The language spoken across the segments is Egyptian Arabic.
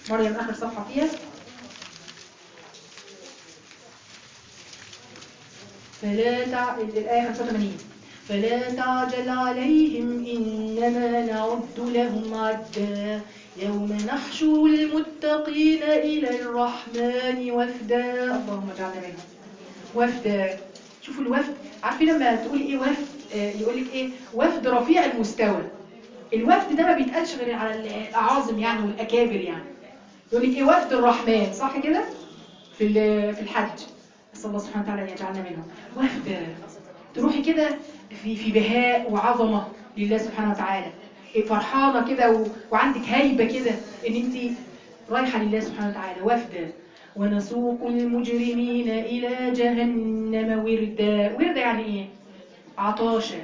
مريم آخر صفحة فيها فلا تع... الآية 85 فلا تعجل عليهم إنما نعد لهم عدا يوم نحشر المتقين إلى الرحمن وفدا اللهم اجعلنا منهم وفدا شوفوا الوفد عارفين لما تقول ايه وفد آه يقول لك ايه وفد رفيع المستوى الوفد ده ما بيتقالش غير على الاعاظم يعني والاكابر يعني يقول لك ايه وفد الرحمن صح كده في ال- في الحج نسال الله سبحانه وتعالى ان يجعلنا منهم وفد تروحي كده في في بهاء وعظمه لله سبحانه وتعالى إيه فرحانه كده و... وعندك هيبه كده ان انت رايحه لله سبحانه وتعالى وفدا ونسوق المجرمين الى جهنم وردا وردا يعني ايه عطاشا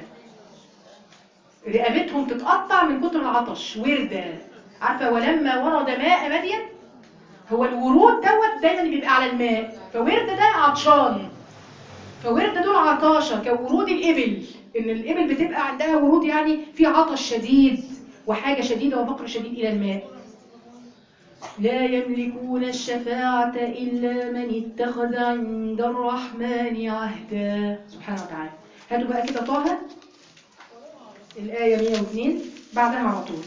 رقبتهم تتقطع من كتر العطش وردا عارفه ولما ورد ماء مدين هو الورود دوت دايما بيبقى على الماء فورد ده عطشان فورد دول عطاشة كورود الإبل إن الإبل بتبقى عندها ورود يعني في عطش شديد وحاجة شديدة وفقر شديد إلى الماء لا يملكون الشفاعة إلا من اتخذ عند الرحمن عهدا سبحانه وتعالى هاتوا بقى كده طه الآية 102 بعدها على طول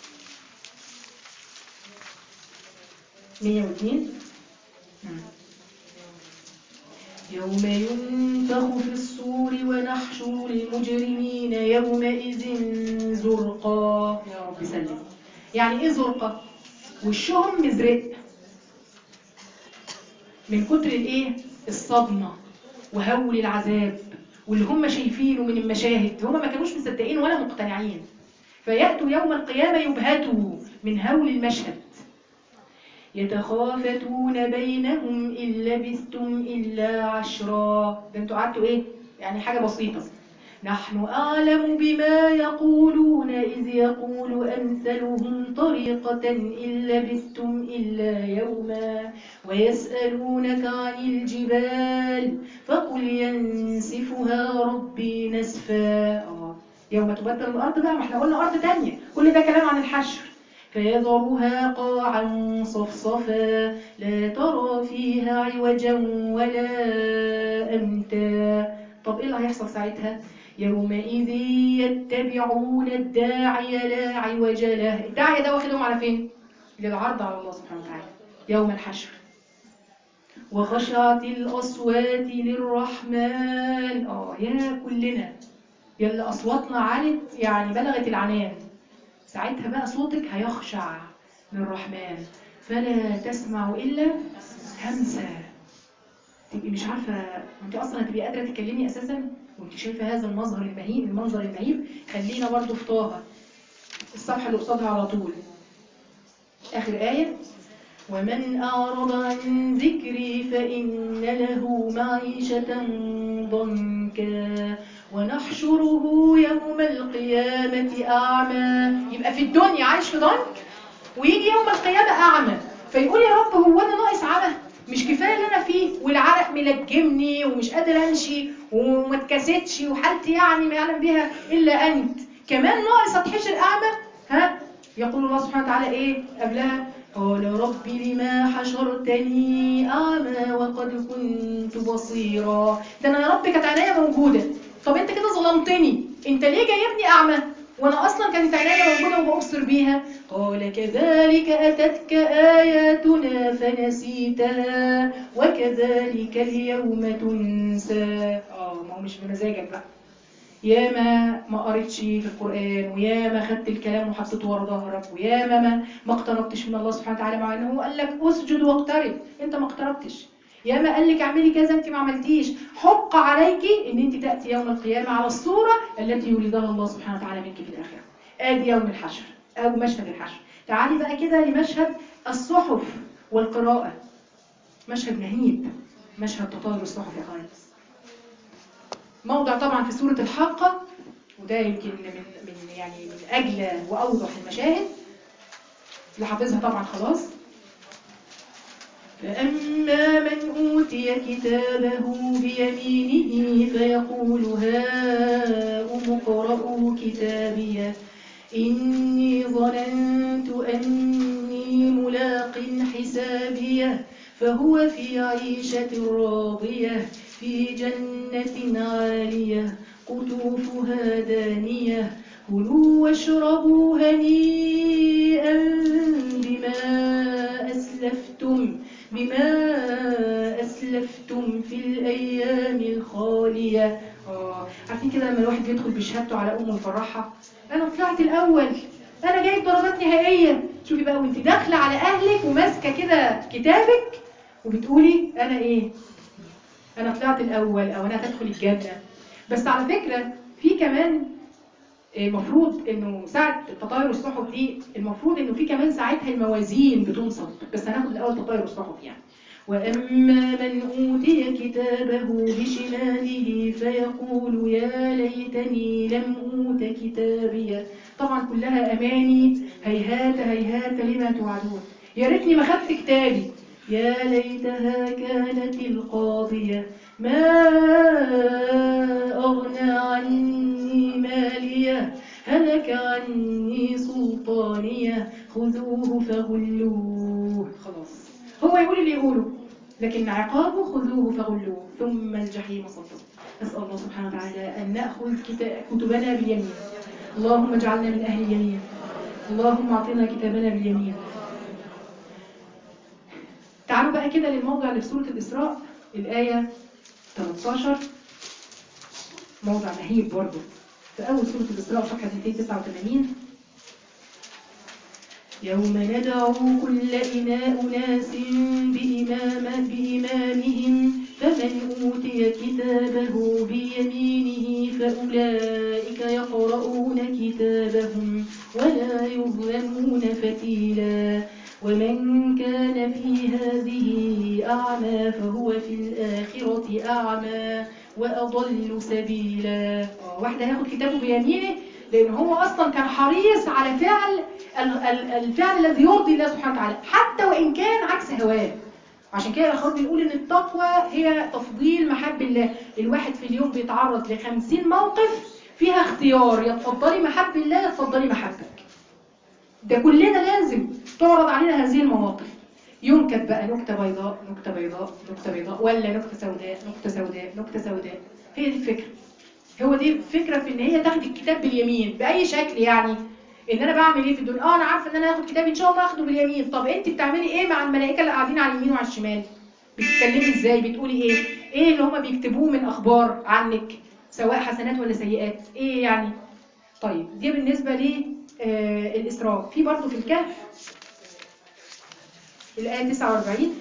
102 مم. يوم ينفخ في الصور ونحشر المجرمين يومئذ زرقا يا رب سلم يعني ايه زرقا وشهم مزرق من كتر الايه الصدمه وهول العذاب واللي هم شايفينه من المشاهد هم ما كانوش مصدقين ولا مقتنعين فياتوا يوم القيامه يبهتوا من هول المشهد يتخافتون بينهم إن لبثتم إلا عشرا ده انتوا قعدتوا ايه يعني حاجة بسيطة نحن أعلم بما يقولون إذ يقول أمثلهم طريقة إن لبثتم إلا يوما ويسألونك عن الجبال فقل ينسفها ربي نسفا آه. يوم تبدل الأرض بقى ما احنا قلنا أرض تانية كل ده كلام عن الحشر فيذرها قاعا صفصفا لا ترى فيها عوجا ولا أمتا طب ايه اللي هيحصل ساعتها يومئذ يتبعون الداعي لا عوج له الداعي ده واخدهم على فين للعرض على الله سبحانه وتعالى يوم الحشر وخشعت الأصوات للرحمن اه يا كلنا يلا أصواتنا علت يعني بلغت العنان ساعتها بقى صوتك هيخشع للرحمن فلا تسمع إلا همسة تبقي مش عارفة انت أصلا هتبقي قادرة تتكلمي أساسا وانت شايفة هذا المظهر المهيب المنظر المهيب خلينا برضو في طه الصفحة اللي قصادها على طول آخر آية ومن أعرض عن ذكري فإن له معيشة ضنكا ونحشره يوم القيامة أعمى يبقى في الدنيا عايش في ضنك ويجي يوم القيامة أعمى فيقول يا رب هو أنا ناقص عمى مش كفاية اللي أنا فيه والعرق ملجمني ومش قادر أمشي وما اتكستش وحالتي يعني ما يعلم بها إلا أنت كمان ناقص أتحشر أعمى ها يقول الله سبحانه وتعالى إيه قبلها قال رب لما حشرتني أعمى وقد كنت بصيرا ده أنا يا رب كانت عينيا موجودة طب أنت كده ظلمتني أنت ليه جايبني أعمى وأنا أصلا كانت عينيا موجودة وبأبصر بيها قال كذلك أتتك آياتنا فنسيتها وكذلك اليوم تنسى آه ما هو مش بمزاجك بقى يا ما ما قريتش في القرآن ويا ما خدت الكلام وحطيته ورا ظهرك ويا ما ما, ما اقتربتش من الله سبحانه وتعالى مع انه هو قال لك اسجد واقترب انت ما اقتربتش يا ما قال لك اعملي كذا انت ما عملتيش حق عليك ان انت تاتي يوم القيامه على الصوره التي يريدها الله سبحانه وتعالى منك في الاخره ادي يوم الحشر او مشهد الحشر تعالي بقى كده لمشهد الصحف والقراءه مشهد مهيب مشهد تطاير الصحف يا خالص موضع طبعا في سورة الحاقة وده يمكن من من يعني من أجل وأوضح المشاهد اللي حافظها طبعا خلاص فأما من أوتي كتابه بيمينه فيقول هاؤم اقرءوا كتابيه إني ظننت أني ملاق حسابيه فهو في عيشة راضية في جنة عالية قطوفها دانية كلوا واشربوا هنيئا بما أسلفتم بما أسلفتم في الأيام الخالية آه عارفين كده لما الواحد بيدخل بشهادته على أمه يفرحها أنا طلعت الأول أنا جايب درجات نهائية شوفي بقى وانت داخلة على أهلك وماسكة كده كتابك وبتقولي أنا إيه أنا طلعت الأول أو أنا هتدخل الجنة بس على فكرة في كمان المفروض انه ساعة التطاير والصحف دي المفروض انه في كمان ساعتها الموازين بتنصب بس هناخد الاول تطاير والصحف يعني واما من اوتي كتابه بشماله فيقول يا ليتني لم اوت كتابيه طبعا كلها اماني هيهات هيهات لما توعدون يا ريتني ما خدت كتابي يا ليتها كانت القاضيه ما اغنى عني ماليه هلك عني سلطانيه خذوه فغلوه خلاص هو يقول اللي يقوله لكن عقابه خذوه فغلوه ثم الجحيم صلوه نسأل الله سبحانه وتعالى أن نأخذ كتا- كتبنا باليمين اللهم اجعلنا من أهل اليمين اللهم أعطنا كتابنا باليمين تعالوا بقى كده للموضع اللي في سورة الإسراء الآية 13 موضع مهيب برضه في أول سورة الإسراء صفحة 289 يوم ندعو كل إناء أناس بإمام بإمامهم فمن أوتي كتابه بيمينه فأولئك يقرؤون كتابهم ولا يظلمون فتيلا ومن كان في هذه أعمى فهو في الآخرة أعمى وأضل سبيلا آه، واحد هياخد كتابه بيمينه لأن هو أصلا كان حريص على فعل ال- ال- الفعل الذي يرضي الله سبحانه وتعالى حتى وإن كان عكس هواه عشان كده الأخوات بنقول إن التقوى هي تفضيل محب الله الواحد في اليوم بيتعرض لخمسين موقف فيها اختيار يا تفضلي محب الله يا تفضلي محبك ده كلنا لازم تعرض علينا هذه المواقف ينكت بقى نكتة بيضاء نكتة بيضاء نكتة بيضاء ولا نكتة سوداء نكتة سوداء نكتة سوداء هي دي الفكرة هو دي الفكرة في ان هي تاخد الكتاب باليمين بأي شكل يعني ان انا بعمل ايه في الدنيا اه انا عارفه ان انا هاخد كتابي ان شاء الله هاخده باليمين طب انت بتعملي ايه مع الملائكه اللي قاعدين على اليمين وعلى الشمال بتتكلمي ازاي بتقولي ايه ايه اللي هما بيكتبوه من اخبار عنك سواء حسنات ولا سيئات ايه يعني طيب دي بالنسبه لي آه الاسراء في برضو في الكهف الايه 49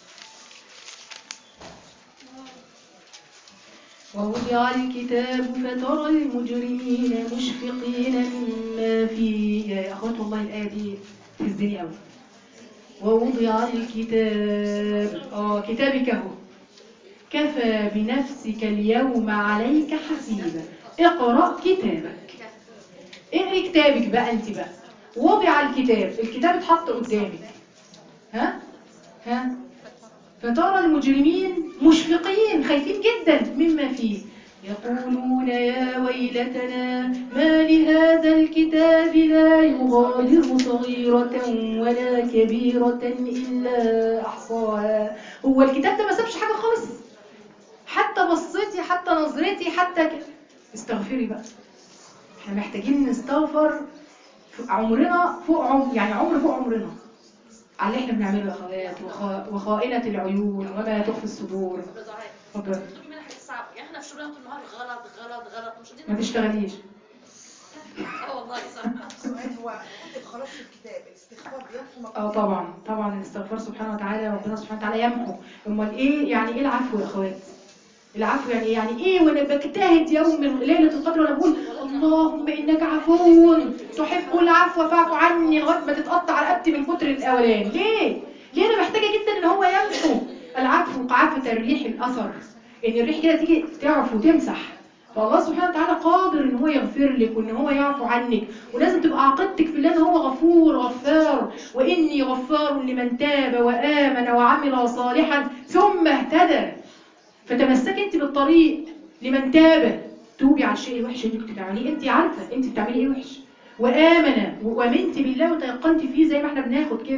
ووضع الكتاب فترى المجرمين مشفقين مما فيه يا أخوات والله الآية دي تهزني قوي ووضع الكتاب اه كتابك اهو كفى بنفسك اليوم عليك حسيبا اقرأ كتابك اقري كتابك بقى انت بقى وضع الكتاب الكتاب اتحط قدامك ها ها فترى المجرمين مشفقين خايفين جدا مما فيه يقولون يا ويلتنا ما لهذا الكتاب لا يغادر صغيرة ولا كبيرة إلا أحصاها هو الكتاب ده ما سابش حاجة خالص حتى بصيتي حتى نظرتي حتى ك... استغفري بقى احنا محتاجين نستغفر عمرنا فوق عمر يعني عمر فوق عمرنا على اللي احنا بنعمله يا اخوات وخ... وخائنة العيون وما تخفي الصدور اتفضل بتطلبي منها حاجات صعبه يعني احنا في شغلنا طول النهار غلط غلط غلط مش ما قادرين تشتغليش اه والله صح سؤال هو كتب خلاص في الكتاب الاستغفار بيمحو ما اه طبعا طبعا الاستغفار سبحانه وتعالى ربنا سبحانه وتعالى يمحو امال ايه يعني ايه العفو يا اخوات العفو يعني ايه يعني ايه وانا بجتهد يوم من ليله القدر وانا بقول اللهم انك عفو تحب العفو فاعف عني لغايه ما تتقطع رقبتي من كتر الاولان ليه ليه انا محتاجه جدا ان هو يمحو العفو كعفه الريح الاثر ان الريح كده تيجي تعفو تمسح فالله سبحانه وتعالى قادر ان هو يغفر لك وان هو يعفو عنك ولازم تبقى عقيدتك في الله ان هو غفور غفار واني غفار لمن تاب وامن وعمل صالحا ثم اهتدى فتمسكي انت بالطريق لمن تاب توبي على الشيء الوحش اللي كنت بتعمليه انت عارفه انت بتعملي ايه وحش وامن وامنت بالله وتيقنت فيه زي ما احنا بناخد كده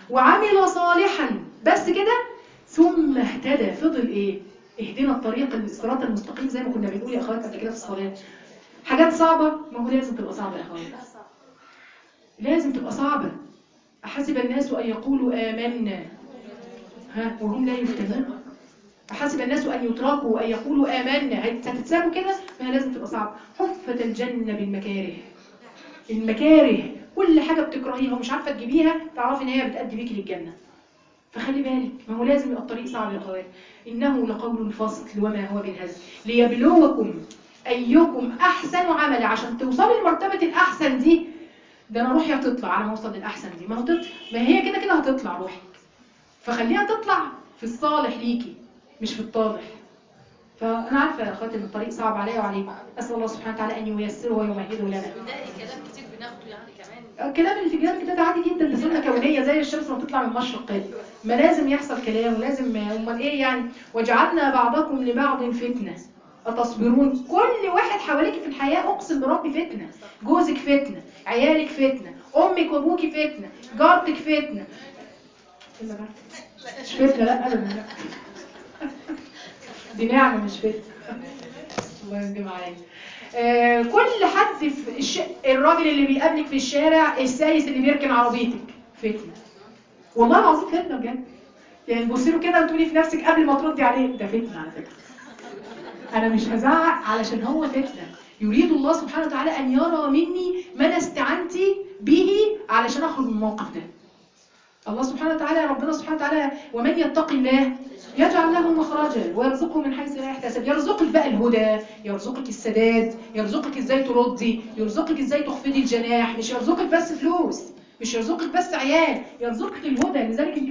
وعمل صالحا بس كده ثم اهتدى فضل ايه اهدنا الطريق الصراط المستقيم زي ما كنا بنقول يا اخوات قبل كده في الصلاه حاجات صعبه ما هو لازم تبقى صعبه يا اخوات لازم تبقى صعبه احسب الناس ان يقولوا امنا ها وهم لا يفتنون أحسب الناس أن يتركوا أن يقولوا آمنا هتتسابوا كده فهي لازم تبقى صعبة حفت الجنة بالمكاره المكاره كل حاجة بتكرهيها ومش عارفة تجيبيها تعرفي إن هي بتأدي بيكي للجنة فخلي بالك ما هو لازم يبقى الطريق صعب يا أخوات إنه لقول الفصل وما هو بالهزل ليبلوكم أيكم أحسن عملا عشان توصلي لمرتبة الأحسن دي ده أنا روحي هتطلع على ما أوصل للأحسن دي ما هو تطلع ما هي كده كده هتطلع روحك فخليها تطلع في الصالح ليكي مش في الطالح فأنا عارفة يا أخواتي إن الطريق صعب عليا وعليكم أسأل الله سبحانه وتعالى أن ييسره ويمهده لنا بنلاقي كلام كتير بناخده يعني كمان الكلام اللي في كتاب الكتاب عادي جدا ده سنه كونيه زي الشمس ما بتطلع من المشرق كده ما لازم يحصل كلام ولازم امال ايه يعني وجعلنا بعضكم لبعض فتنه اتصبرون كل واحد حواليك في الحياه اقسم بربي فتنه جوزك فتنه عيالك فتنه امك وابوك فتنه جارتك فتنه الا جارتك مش فتنه لا ابدا لا دي نعمه مش فتنه الله يستر عليك آه، كل حد في الش... الراجل اللي بيقابلك في الشارع السايس اللي بيركن عربيتك فتنه والله العظيم فتنه بجد يعني تبصي له كده وتقولي في نفسك قبل ما تردي عليه ده فتنه على فكره انا مش هزعق علشان هو فتنه يريد الله سبحانه وتعالى ان يرى مني ما انا استعنت به علشان اخرج من الموقف ده الله سبحانه وتعالى ربنا سبحانه وتعالى ومن يتق الله يجعل له مخرجا ويرزقه من حيث لا يحتسب يرزقك بقى الهدى يرزقك السداد يرزقك ازاي تردي يرزقك ازاي تخفضي الجناح مش يرزقك بس فلوس مش يرزقك بس عيال يرزقك الهدى لذلك